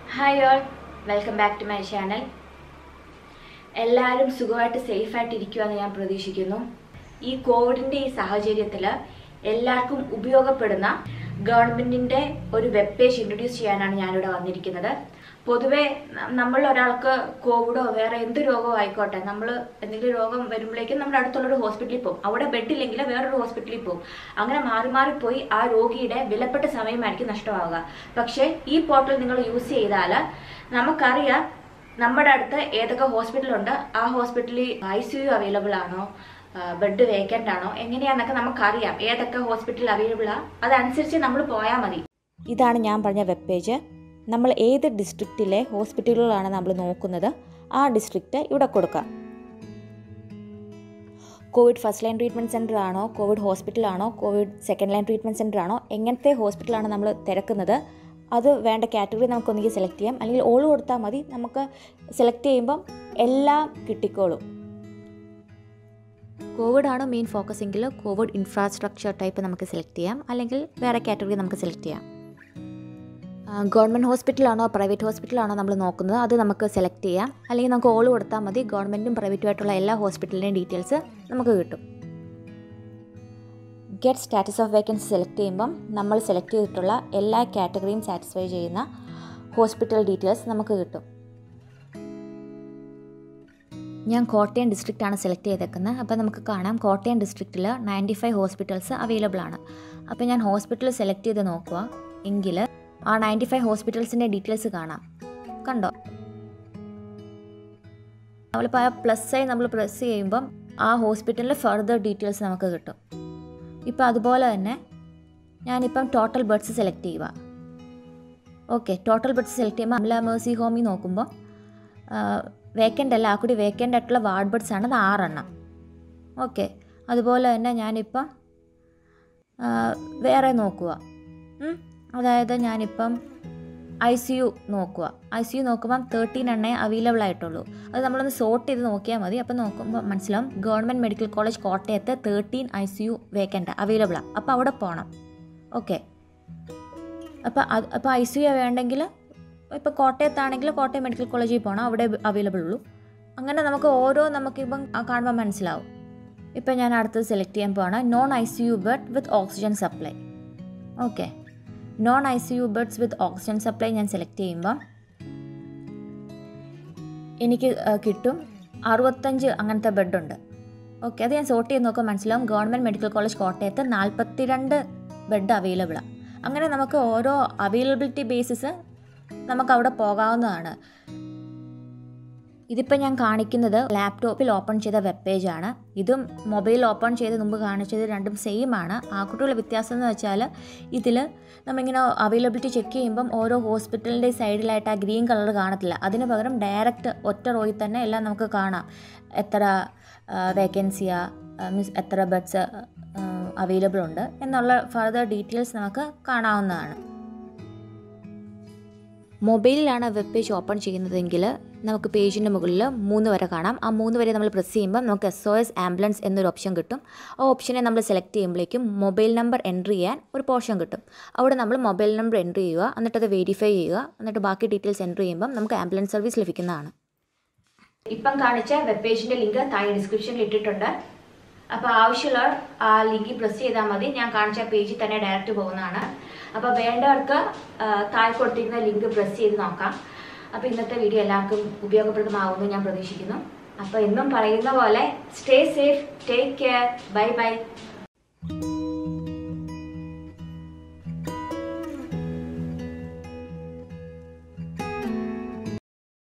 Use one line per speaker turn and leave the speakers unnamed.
Hi all welcome back to my channel എല്ലാവരും സുഖമായിട്ട് സേഫായിട്ട് ഇരിക്കുമെന്ന് ഞാൻ പ്രതീക്ഷിക്കുന്നു ഈ കോവിഡിൻ്റെ ഈ സാഹചര്യത്തിൽ എല്ലാവർക്കും ഉപയോഗപ്പെടുന്ന ഗവൺമെൻറ്റിൻ്റെ ഒരു വെബ് പേജ് ഇൻട്രൊഡ്യൂസ് ചെയ്യാനാണ് ഞാനിവിടെ വന്നിരിക്കുന്നത് പൊതുവേ ന- നമ്മൾ ഒരാൾക്ക് കോവിഡോ വേറെ എന്ത് രോഗമോ ആയിക്കോട്ടെ നമ്മൾ എന്തെങ്കിലും രോഗം വരുമ്പോഴേക്കും നമ്മുടെ അടുത്തുള്ളൊരു ഹോസ്പിറ്റലിൽ പോകും അവിടെ ബെഡില്ലെങ്കിൽ വേറൊരു ഹോസ്പിറ്റലിൽ പോകും അങ്ങനെ മാറി മാറി പോയി ആ രോഗിയുടെ വിലപ്പെട്ട സമയമായിരിക്കും നഷ്ടമാവുക പക്ഷേ ഈ പോർട്ടൽ നിങ്ങൾ യൂസ് ചെയ്താൽ നമുക്കറിയാം നമ്മുടെ അടുത്ത് ഏതൊക്കെ ഹോസ്പിറ്റലുണ്ട് ആ ഹോസ്പിറ്റലിൽ ഐ സി യു അവൈലബിൾ ആണോ ബെഡ് വേക്കൻ്റ് ആണോ എങ്ങനെയാണെന്നൊക്കെ നമുക്കറിയാം ഏതൊക്കെ ഹോസ്പിറ്റൽ അവൈലബിൾ ആ അതനുസരിച്ച് നമ്മൾ പോയാൽ മതി
ഇതാണ് ഞാൻ പറഞ്ഞ വെബ് പേജ് നമ്മൾ ഏത് ഡിസ്ട്രിക്റ്റിലെ ഹോസ്പിറ്റലുകളാണ് നമ്മൾ നോക്കുന്നത് ആ ഡിസ്ട്രിക്റ്റ് ഇവിടെ കൊടുക്കാം COVID first line treatment centre ആണോ കോവിഡ് ഹോസ്പിറ്റലാണോ COVID second line treatment centre ആണോ എങ്ങനത്തെ ഹോസ്പിറ്റലാണ് നമ്മൾ തിരക്കുന്നത് അത് വേണ്ട കാറ്റഗറി നമുക്ക് ഒന്നുകിൽ സെലക്ട് ചെയ്യാം അല്ലെങ്കിൽ ഓൾ കൊടുത്താൽ മതി നമുക്ക് സെലക്ട് ചെയ്യുമ്പം എല്ലാം കിട്ടിക്കോളും കോവിഡ് ആണ് മെയിൻ ഫോക്കസ് എങ്കിൽ കോവിഡ് ഇൻഫ്രാസ്ട്രക്ചർ ടൈപ്പ് നമുക്ക് സെലക്ട് ചെയ്യാം അല്ലെങ്കിൽ വേറെ കാറ്റഗറി നമുക്ക് സെലക്ട് ചെയ്യാം ഗവൺമെൻറ് ഹോസ്പിറ്റലാണോ പ്രൈവറ്റ് ഹോസ്പിറ്റലാണോ നമ്മൾ നോക്കുന്നത് അത് നമുക്ക് സെലക്ട് ചെയ്യാം അല്ലെങ്കിൽ നമുക്ക് ഓൾ കൊടുത്താൽ മതി ഗവൺമെൻറ്റും പ്രൈവറ്റും ആയിട്ടുള്ള എല്ലാ ഹോസ്പിറ്റലിൻ്റെയും ഡീറ്റെയിൽസ് നമുക്ക് കിട്ടും get status of vacancy select ചെയ്യുമ്പം നമ്മൾ സെലക്ട് ചെയ്തിട്ടുള്ള എല്ലാ കാറ്റഗറിയും സാറ്റിസ്ഫൈ ചെയ്യുന്ന ഹോസ്പിറ്റൽ ഡീറ്റെയിൽസ് നമുക്ക് കിട്ടും ഞാൻ കോട്ടയം ഡിസ്ട്രിക്റ്റ് ആണ് സെലക്ട് ചെയ്തേക്കുന്നത് അപ്പോൾ നമുക്ക് കാണാം കോട്ടയം ഡിസ്ട്രിക്റ്റിൽ നയൻറ്റി ഫൈവ് ഹോസ്പിറ്റൽസ് അവൈലബിൾ ആണ് അപ്പോൾ ഞാൻ ഹോസ്പിറ്റൽ സെലക്ട് ചെയ്ത് നോക്കുക എങ്കിൽ ആ നയൻറ്റി ഫൈവ് ഹോസ്പിറ്റൽസിൻ്റെ ഡീറ്റെയിൽസ് കാണാം കണ്ടോ നമ്മളിപ്പോൾ ആ പ്ലസ് ആയി നമ്മൾ പ്രസ് ചെയ്യുമ്പം ആ ഹോസ്പിറ്റലിലെ ഫർദർ ഡീറ്റെയിൽസ് നമുക്ക് കിട്ടും ഇപ്പോൾ അതുപോലെ തന്നെ ഞാനിപ്പം ടോട്ടൽ ബെഡ്സ് സെലക്ട് ചെയ്യുക ഓക്കെ ടോട്ടൽ ബെഡ്സ് സെലക്ട് ചെയ്യുമ്പോൾ അമല മേഴ്സി ഹോമിൽ നോക്കുമ്പോൾ വേക്കൻ്റ് അല്ല ആ കൂടി വേക്കൻ്റ് ആയിട്ടുള്ള വാർഡ് ബെഡ്സ് ആണ് അത് ആറെണ്ണം ഓക്കെ അതുപോലെ തന്നെ ഞാനിപ്പം ആ, വേറെ നോക്കുക ഉം. അതായത് ഞാനിപ്പം ഐ സി യു നോക്കുക ഐ സി യു നോക്കുമ്പം തേർട്ടീൻ എണ്ണേ അവൈലബിൾ ആയിട്ടുള്ളൂ അത് നമ്മളൊന്ന് സോർട്ട് ചെയ്ത് നോക്കിയാൽ മതി അപ്പോൾ നോക്കുമ്പോൾ മനസ്സിലാവും ഗവൺമെൻറ് മെഡിക്കൽ കോളേജ് കോട്ടയത്ത് thirteen I C U vacant അവൈലബിളാണ് അപ്പോൾ അവിടെ പോകണം ഓക്കെ അപ്പോൾ അത് അപ്പോൾ ഐ സി യു വേണ്ടെങ്കിൽ ഇപ്പോൾ കോട്ടയത്താണെങ്കിൽ കോട്ടയം മെഡിക്കൽ കോളേജിൽ പോകണം അവിടെ അവൈലബിൾ ഉള്ളൂ അങ്ങനെ നമുക്ക് ഓരോ നമുക്കിപ്പം കാണുമ്പോൾ മനസ്സിലാവും ഇപ്പം ഞാൻ അടുത്തത് സെലക്ട് ചെയ്യാൻ പോവാണ് non I C U bed with oxygen supply okay non I C U beds with oxygen supply ഞാൻ സെലക്ട് ചെയ്യുമ്പോൾ എനിക്ക് ആ, കിട്ടും അറുപത്തഞ്ച് അങ്ങനത്തെ ബെഡുണ്ട് ഓക്കെ അത് ഞാൻ സോർട്ട് ചെയ്ത് നോക്കുമ്പോൾ മനസ്സിലാവും ഗവൺമെൻറ് മെഡിക്കൽ കോളേജ് കോട്ടയത്ത് നാൽപ്പത്തിരണ്ട് ബെഡ് അവൈലബിളാണ് അങ്ങനെ നമുക്ക് ഓരോ അവൈലബിലിറ്റി ബേസിസ് നമുക്ക് അവിടെ പോകാവുന്നതാണ് ഇതിപ്പോൾ ഞാൻ കാണിക്കുന്നത് ലാപ്ടോപ്പിൽ ഓപ്പൺ ചെയ്ത വെബ് പേജാണ് ഇതും മൊബൈൽ ഓപ്പൺ ചെയ്ത് മുമ്പ് കാണിച്ചത് രണ്ടും സെയിം ആണ് ആ കുട്ടിയുള്ള വ്യത്യാസം എന്ന് വെച്ചാൽ ഇതിൽ നമ്മളിങ്ങനെ അവൈലബിലിറ്റി ചെക്ക് ചെയ്യുമ്പം ഓരോ ഹോസ്പിറ്റലിൻ്റെ സൈഡിലായിട്ട് ആ ഗ്രീൻ കളർ കാണത്തില്ല അതിന് പകരം ഡയറക്റ്റ് ഒറ്റ റോയിൽ തന്നെ എല്ലാം നമുക്ക് കാണാം എത്ര വേക്കൻസിയാ മീൻസ് എത്ര ബെഡ്സ് അവൈലബിൾ ഉണ്ട് എന്നുള്ള ഫർദർ ഡീറ്റെയിൽസ് നമുക്ക് കാണാവുന്നതാണ് മൊബൈലിലാണ് വെബ് പേജ് ഓപ്പൺ ചെയ്യുന്നതെങ്കിൽ നമുക്ക് പേജിൻ്റെ മുകളിൽ മൂന്ന് വരെ കാണാം ആ മൂന്ന് വരെ നമ്മൾ പ്രസ് ചെയ്യുമ്പോൾ നമുക്ക് എസ് ഒ എസ് ആംബുലൻസ് എന്നൊരു ഓപ്ഷൻ കിട്ടും ആ ഓപ്ഷനെ നമ്മൾ സെലക്ട് ചെയ്യുമ്പോഴേക്കും മൊബൈൽ നമ്പർ എൻട്രി ചെയ്യാൻ ഒരു പോർഷൻ കിട്ടും അവിടെ നമ്മൾ മൊബൈൽ നമ്പർ എൻട്രി ചെയ്യുക എന്നിട്ട് അത് വെരിഫൈ ചെയ്യുക എന്നിട്ട് ബാക്കി ഡീറ്റെയിൽസ് എൻട്രി ചെയ്യുമ്പം നമുക്ക് ആംബുലൻസ് സർവീസ് ലഭിക്കുന്നതാണ്
ഇപ്പം കാണിച്ച വെബ് പേജിന്റെ ലിങ്ക് താഴെ ഡിസ്ക്രിപ്ഷനിൽ ഇട്ടിട്ടുണ്ട് അപ്പോൾ ആവശ്യമുള്ളവർ ആ ലിങ്കിൽ പ്രസ് ചെയ്താൽ മതി ഞാൻ കാണിച്ച പേജിൽ തന്നെ ഡയറക്റ്റ് പോകുന്നതാണ് അപ്പോൾ വേണ്ടവർക്ക് ആ, താഴെ കൊടുത്തിരിക്കുന്ന ലിങ്ക് പ്രസ് ചെയ്ത് നോക്കാം അപ്പോൾ ഇന്നത്തെ വീഡിയോ എല്ലാവർക്കും ഉപയോഗപ്രദമാകുമെന്ന് ഞാൻ പ്രതീക്ഷിക്കുന്നു അപ്പോൾ എന്നും പറയുന്ന പോലെ stay safe take care bye by